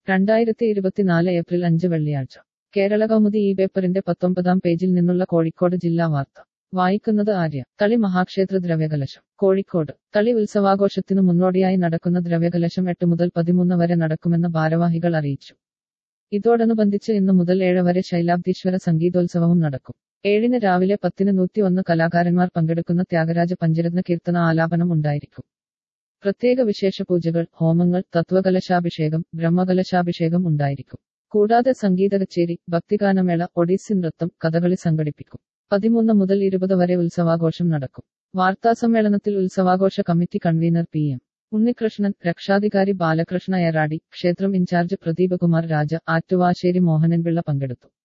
രണ്ടായിരത്തി ഇരുപത്തിനാല് ഏപ്രിൽ അഞ്ച് വെള്ളിയാഴ്ച കേരള കൗമുദി ഈ പേപ്പറിന്റെ പത്തൊമ്പതാം പേജിൽ നിന്നുള്ള കോഴിക്കോട് ജില്ലാ വാർത്ത വായിക്കുന്നത് ആര്യ തളി മഹാക്ഷേത്ര ദ്രവ്യകലശം കോഴിക്കോട് തളി ഉത്സവാഘോഷത്തിനു മുന്നോടിയായി നടക്കുന്ന ദ്രവ്യകലശം എട്ട് മുതൽ പതിമൂന്ന് വരെ നടക്കുമെന്ന് ഭാരവാഹികൾ അറിയിച്ചു ഇതോടനുബന്ധിച്ച് ഇന്നു മുതൽ ഏഴ് വരെ ശൈലാബ്ദീശ്വര സംഗീതോത്സവവും നടക്കും ഏഴിന് രാവിലെ പത്തിന് നൂറ്റി ഒന്ന് കലാകാരന്മാർ പങ്കെടുക്കുന്ന ത്യാഗരാജ പഞ്ചരത്ന കീർത്തന ആലാപനം ഉണ്ടായിരിക്കും പ്രത്യേക വിശേഷ പൂജകൾ ഹോമങ്ങൾ തത്വകലശാഭിഷേകം ബ്രഹ്മകലശാഭിഷേകം ഉണ്ടായിരിക്കും കൂടാതെ സംഗീത കച്ചേരി ഭക്തിഗാനമേള ഒഡീസി നൃത്തം കഥകളി സംഘടിപ്പിക്കും പതിമൂന്ന് മുതൽ ഇരുപത് വരെ ഉത്സവാഘോഷം നടക്കും വാർത്താസമ്മേളനത്തിൽ ഉത്സവാഘോഷ committee convener P M Unnikrishnan രക്ഷാധികാരി ബാലകൃഷ്ണ ഏറാടി ക്ഷേത്രം ഇൻചാർജ് പ്രദീപകുമാർ രാജ ആറ്റുവാശ്ശേരി മോഹനൻപിള്ള പങ്കെടുത്തു